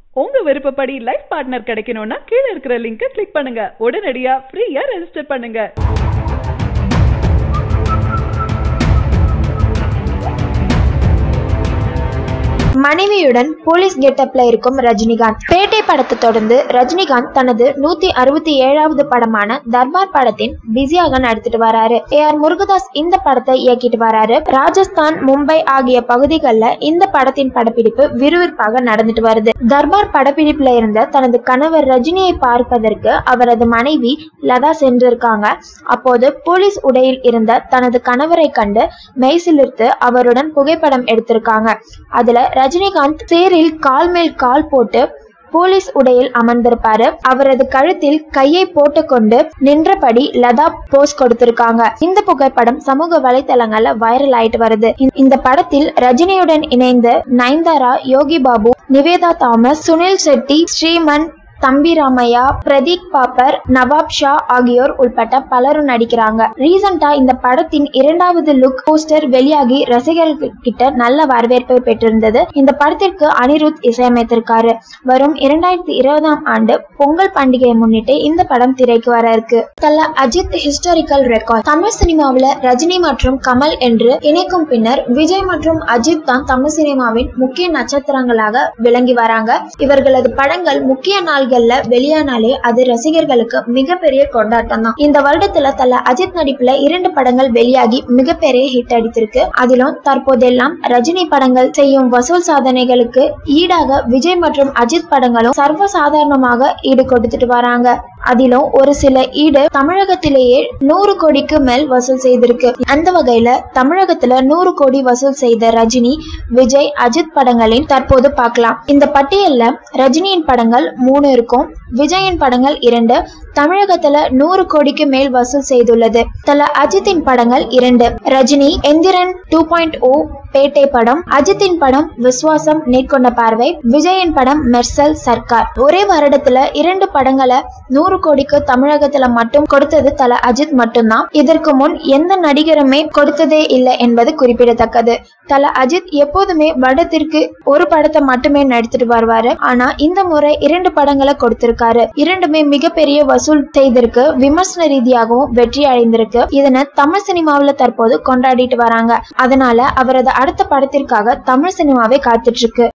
உங்க விருப்பப்படி life partner கிடைக்கணும்னா கீழே இருக்கிற லிங்கை கிளிக் பண்ணுங்க உடனடியா ஃப்ரீயா ரெஜிஸ்டர் பண்ணுங்க மனைவியுடன் போலீஸ் கெட்டப்ல இருக்கும் ரஜினிகாந்த் பேட்டை படத்தை தொடர்ந்து ரஜினிகாந்த் தனது நூத்தி அறுபத்தி ஏழாவது படமான தர்பார் படத்தின் பிஸியாக நடித்துட்டு வராரு ஏ ஆர் முருகதாஸ் இந்த படத்தை இயக்கிட்டு வராரு ராஜஸ்தான் மும்பை ஆகிய பகுதிகளில் இந்த படத்தின் படப்பிடிப்பு விறுவிறுப்பாக நடந்துட்டு வருது தர்பார் படப்பிடிப்புல இருந்த தனது கணவர் ரஜினியை பார்ப்பதற்கு அவரது மனைவி லதா சென்றிருக்காங்க அப்போது போலீஸ் உடையில் இருந்த தனது கணவரை கண்டு மெய்சிலிர்த்து அவருடன் புகைப்படம் எடுத்திருக்காங்க அதுல ரஜினிகாந்த் தேரில் கால் மேல் கால் போட்டு போலீஸ் உடையில் அமர்ந்திருப்பாரு அவரது கழுத்தில் கையை போட்டுக்கொண்டு நின்றபடி லதா போஸ் கொடுத்திருக்காங்க இந்த புகைப்படம் சமூக வலைதளங்கள்ல வைரல் ஆயிட்டு வருது இந்த- இந்த படத்தில் ரஜினியுடன் இணைந்து நயன்தாரா யோகி பாபு நிவேதா தாமஸ் சுனில் செட்டி ஸ்ரீமன் தம்பி ராமையா பிரதீக் பாப்பர் நவாப் ஷா ஆகியோர் உள்பட்ட பலரும் நடிக்கிறாங்க ரீசெண்டா இந்த படத்தின் இரண்டாவது லுக் போஸ்டர் வெளியாகி ரசிகர்கள் கிட்ட நல்ல வரவேற்பை பெற்றிருந்தது இந்த படத்திற்கு அனிருத் இசையமைத்திருக்காரு வரும் இரண்டாயிரத்தி இருபதாம் ஆண்டு பொங்கல் பண்டிகையை முன்னிட்டு இந்த படம் திரைக்கு வர இருக்கு தல அஜித் ஹிஸ்டாரிக்கல் ரெக்கார்ட் தமிழ் சினிமாவுல ரஜினி மற்றும் கமல் என்று இணைக்கும் பின்னர் விஜய் மற்றும் அஜித் தான் தமிழ் சினிமாவின் முக்கிய நட்சத்திரங்களாக விளங்கி வராங்க இவர்களது படங்கள் முக்கிய நாள்கள்ல வெளியானாலே அது ரசிகர்களுக்கு மிகப்பெரிய கொண்டாட்டம் தான் இந்த வருடத்துல தல அஜித் நடிப்புல இரண்டு படங்கள் வெளியாகி மிகப்பெரிய ஹிட் அடித்திருக்கு அதிலும் தற்போதெல்லாம் ரஜினி படங்கள் செய்யும் வசூல் சாதனைகளுக்கு ஈடாக விஜய் மற்றும் அஜித் படங்களும் சர்வ சாதாரணமாக ஈடு கொடுத்துட்டு வராங்க அதிலும் ஒரு சில ஈடு தமிழகத்திலேயே நூறு கோடிக்கு மேல் வசூல் செய்திருக்கு அந்த வகையில தமிழகத்துல நூறு கோடி வசூல் செய்த ரஜினி விஜய் அஜித் படங்களின் தற்போது பார்க்கலாம் இந்த பட்டியல்ல ரஜினியின் படங்கள் மூணு இருக்கும் விஜயின் படங்கள் இரண்டு தமிழகத்துல நூறு கோடிக்கு மேல் வசூல் செய்துள்ளது தல அஜித்தின் படங்கள் இரண்டு Rajini Enthiran two point O Petta படம் அஜித்தின் படம் விஸ்வாசம் நேர்கொண்ட பார்வை விஜயின் படம் மெர்சல் சர்க்கார் ஒரே வருடத்துல இரண்டு படங்களை நூறு கோடிக்கு தமிழகத்துல மட்டும் கொடுத்தது தல அஜித் மட்டும்தான் இதற்கு முன் எந்த நடிகருமே கொடுத்ததே இல்லை என்பது குறிப்பிடத்தக்கது தல அஜித் எப்போதுமே வருடத்திற்கு ஒரு படத்தை மட்டுமே நடித்துட்டு வருவாரு ஆனா இந்த முறை இரண்டு படங்களை கொடுத்திருக்காரு இரண்டுமே மிகப்பெரிய வசூல் செய்திருக்கு விமர்சன ரீதியாகவும் வெற்றி அடைந்திருக்கு இதனை தமிழ் சினிமாவுல தற்போது கொண்டாடிட்டு வராங்க அதனால அவரது அடுத்த படத்திற்காக தமிழ் சினிமாவே காத்துட்டு இருக்கு